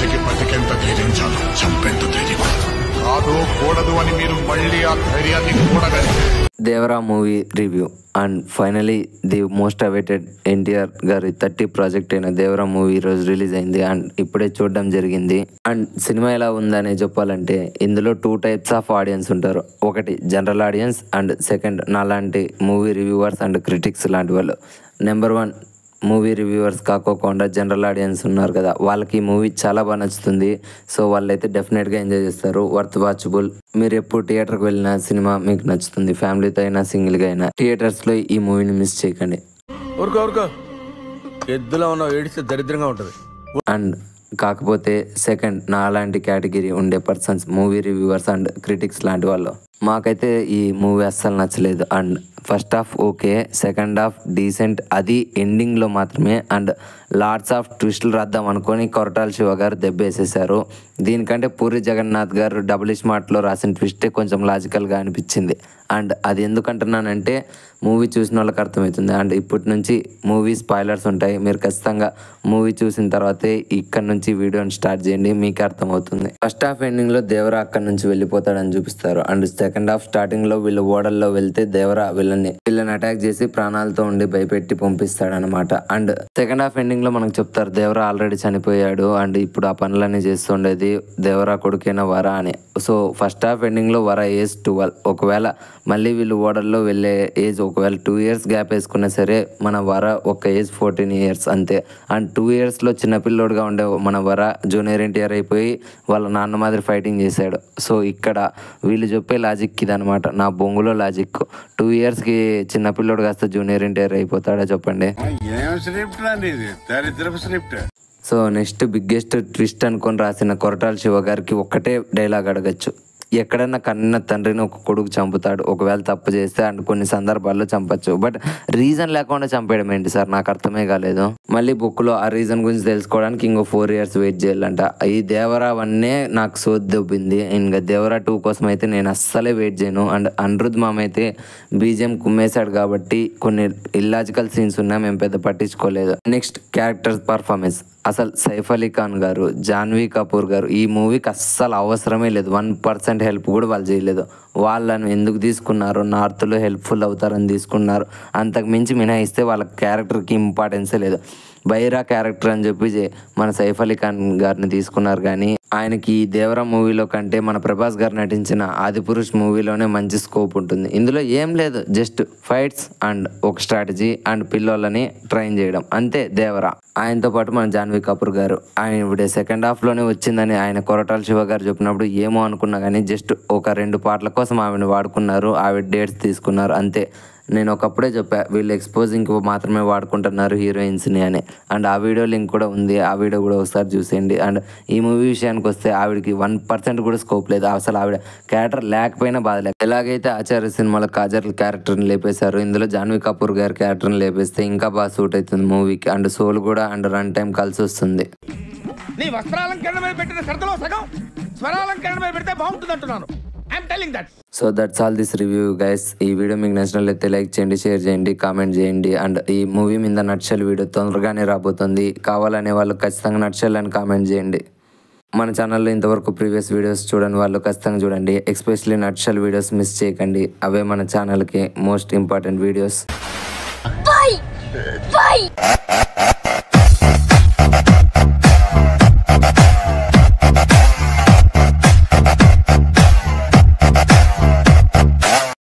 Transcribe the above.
మనిషికి బతికెంత ధైర్యం చాలు చంపేంత ధైర్యం కాదు కూడదు అని మీరు మళ్ళీ ఆ ధైర్యాన్ని కూడగలిగారు Devara movie review and finally the most awaited NTR గారి థర్టీ ప్రాజెక్ట్ అయిన దేవరా మూవీ ఈరోజు రిలీజ్ అయింది అండ్ ఇప్పుడే చూడడం జరిగింది అండ్ సినిమా ఎలా ఉందని చెప్పాలంటే ఇందులో టూ టైప్స్ ఆఫ్ ఆడియన్స్ ఉంటారు ఒకటి జనరల్ ఆడియన్స్ అండ్ సెకండ్ నాలాంటి మూవీ రివ్యూవర్స్ అండ్ క్రిటిక్స్ లాంటి వాళ్ళు నెంబర్ వన్ మూవీ రివ్యూవర్స్ కాకోకుండా జనరల్ ఆడియన్స్ ఉన్నారు కదా వాళ్ళకి ఈ మూవీ చాలా బాగా నచ్చుతుంది సో వాళ్ళైతే డెఫినెట్గా ఎంజాయ్ చేస్తారు వర్త్ వాచబుల్ మీరు ఎప్పుడు థియేటర్కి వెళ్ళిన సినిమా మీకు నచ్చుతుంది ఫ్యామిలీతో అయినా సింగిల్గా అయినా థియేటర్స్లో ఈ మూవీని మిస్ చేయకండి ఊరుకో ఊరుకో ఎద్దులో ఉన్న ఏడిస్తే దరిద్రంగా ఉంటుంది అండ్ కాకపోతే సెకండ్ నా అలాంటి కేటగిరీ ఉండే persons movie reviewers and critics లాంటి వాళ్ళు మాకైతే ఈ మూవీ అస్సలు నచ్చలేదు and first half okay second half decent అది ఎండింగ్లో మాత్రమే అండ్ లాట్స్ ఆఫ్ ట్విస్టులు రాద్దాం అనుకొని కొరటాల శివ గారు దెబ్బేసేసారు దీనికంటే పూరి జగన్నాథ్ గారు డబుల్ స్మార్ట్లో రాసిన ట్విస్టే కొంచెం లాజికల్గా అనిపించింది అండ్ అది ఎందుకంటున్నానంటే మూవీ చూసిన వాళ్ళకి అర్థమవుతుంది అండ్ ఇప్పటి నుంచి మూవీ స్పాయిలర్స్ ఉంటాయి మీరు ఖచ్చితంగా మూవీ చూసిన తర్వాతే ఇక్కడ నుంచి వీడియోని స్టార్ట్ చేయండి మీకు అర్థమవుతుంది ఫస్ట్ హాఫ్ ఎండింగ్ లో దేవరా అక్కడ నుంచి వెళ్ళిపోతాడని చూపిస్తారు అండ్ సెకండ్ హాఫ్ స్టార్టింగ్ లో వీళ్ళు ఓడల్లో వెళ్తే దేవరా వీళ్ళని వీళ్ళని అటాక్ చేసి ప్రాణాలతో ఉండి భయపెట్టి పంపిస్తాడనమాట అండ్ సెకండ్ హాఫ్ ఎండింగ్ లో మనకు చెప్తారు దేవరా ఆల్రెడీ చనిపోయాడు అండ్ ఇప్పుడు ఆ పనులన్నీ చేస్తుండేది దేవరా కొడుకైన వర అని సో ఫస్ట్ హాఫ్ ఎండింగ్ లో వర ఏజ్ ట్వెల్వ్ ఒకవేళ మళ్ళీ వీళ్ళు ఓడల్లో వెళ్ళే ఏజ్ ఒకవేళ టూ ఇయర్స్ గ్యాప్ వేసుకున్నా సరే మన వర ఒక ఏజ్ ఫోర్టీన్ ఇయర్స్ అంతే అండ్ టూ ఇయర్స్లో చిన్నపిల్లోడుగా ఉండే మన వర జూనియర్ ఎన్టీఆర్ అయిపోయి వాళ్ళ నాన్న మాదిరి ఫైటింగ్ చేశాడు సో ఇక్కడ వీళ్ళు చెప్పే లాజిక్ ఇదనమాట నా బొంగులో లాజిక్ టూ ఇయర్స్కి చిన్నపిల్లోడు కాస్త జూనియర్ ఎన్టీఆర్ అయిపోతాడా చెప్పండి ఏం స్క్రిప్ట్ అండి ఇది దరిద్రపు script so next biggest twist అనుకొని రాసిన కొరటాల శివ గారికి ఒక్కటే డైలాగ్ అడగచ్చు ఎక్కడన్నా కన్న తండ్రిని ఒక కొడుకు చంపుతాడు ఒకవేళ తప్పు చేస్తే అండ్ కొన్ని సందర్భాల్లో చంపచ్చు బట్ రీజన్ లేకుండా చంపేయడం ఏంటి సార్ నాకు అర్థమే కాలేదు మళ్ళీ బుక్ లో ఆ రీజన్ గురించి తెలుసుకోవడానికి ఇంకో ఫోర్ ఇయర్స్ వెయిట్ చేయాలంట ఈ దేవరా వన్నే నాకు సోది దొబ్బింది ఇంకా దేవరా టూ కోసం అయితే నేను అస్సలే వెయిట్ చేయను అండ్ అనిరుద్ మామ అయితే బీజిఎం కుమ్మేశాడు కాబట్టి కొన్ని ఇల్లాజికల్ సీన్స్ ఉన్నా మేము పెద్ద పట్టించుకోలేదు నెక్స్ట్ క్యారెక్టర్స్ పర్ఫార్మెన్స్ అసలు సైఫ్ అలీ ఖాన్ గారు జాన్వీ కపూర్ గారు ఈ మూవీకి అస్సలు అవసరమే లేదు వన్ పర్సెంట్ హెల్ప్ కూడా వాళ్ళు చేయలేదు వాళ్ళను ఎందుకు తీసుకున్నారు నార్త్లో హెల్ప్ఫుల్ అవుతారని తీసుకున్నారు అంతకు మించి మినహాయిస్తే వాళ్ళ క్యారెక్టర్కి ఇంపార్టెన్సే లేదు బైరా క్యారెక్టర్ అని చెప్పి చే- మన సైఫ్ అలీ ఖాన్ గారిని తీసుకున్నారు కానీ ఆయనకి ఈ దేవరా మూవీలో కంటే మన ప్రభాస్ గారు నటించిన ఆదిపురుష్ మూవీలోనే మంచి స్కోప్ ఉంటుంది ఇందులో ఏం లేదు జస్ట్ ఫైట్స్ అండ్ ఒక స్ట్రాటజీ అండ్ పిల్లోళ్ళని ట్రైన్ చేయడం అంతే దేవరా ఆయనతో పాటు మన జాన్వీ కపూర్ గారు ఆయన ఇప్పుడు సెకండ్ హాఫ్ లోనే వచ్చిందని ఆయన కొరటాల శివ గారు చెప్పినప్పుడు ఏమో అనుకున్నా కానీ జస్ట్ ఒక రెండు పాటల కోసం ఆవిడని వాడుకున్నారు ఆవిడ డేట్స్ తీసుకున్నారు అంతే నేను ఒకప్పుడే చెప్పా వీళ్ళు ఎక్స్పోజింగ్ మాత్రమే వాడుకుంటున్నారు హీరోయిన్స్ని అని అండ్ ఆ వీడియో లింక్ కూడా ఉంది ఆ వీడియో కూడా ఒకసారి చూసేయండి అండ్ ఈ మూవీ విషయానికి వస్తే ఆవిడకి వన్ పర్సెంట్ కూడా స్కోప్ లేదు అసలు ఆవిడ క్యారెక్టర్ లేకపోయినా బాధ లేదు ఎలాగైతే ఆచార్య సినిమాలో కాజల్ క్యారెక్టర్ని లేపేశారు ఇందులో జాన్వీ కపూర్ గారి క్యారెక్టర్ని లేపేస్తే ఇంకా బాగా సూట్ అవుతుంది మూవీకి అండ్ సోల్ కూడా అండ్ రన్ టైం కలిసి వస్తుంది నీ వస్త్రాలంకరణ మీద పెట్టిన శ్రద్ధలో సగం స్వరాలంకరణ మీద పెడితే బాగుంటుంది అంటున్నాను I'm telling that so that's all this review guys ఈ వీడియో మీకు నచ్చినట్లయితే లైక్ చేయండి షేర్ చేయండి కామెంట్ చేయండి అండ్ ఈ మూవీ మీద నచ్చల్ వీడియో తొందరగానే రాబోతుంది కావాలనే వాళ్ళు ఖచ్చితంగా నచ్చల్ అని కామెంట్ చేయండి మన ఛానల్లో ఇంతవరకు ప్రీవియస్ వీడియోస్ చూడని వాళ్ళు ఖచ్చితంగా చూడండి ఎస్పెషల్లీ నచ్చల్ వీడియోస్ మిస్ చేయకండి అవే మన ఛానల్కి most important videos Fight! Fight!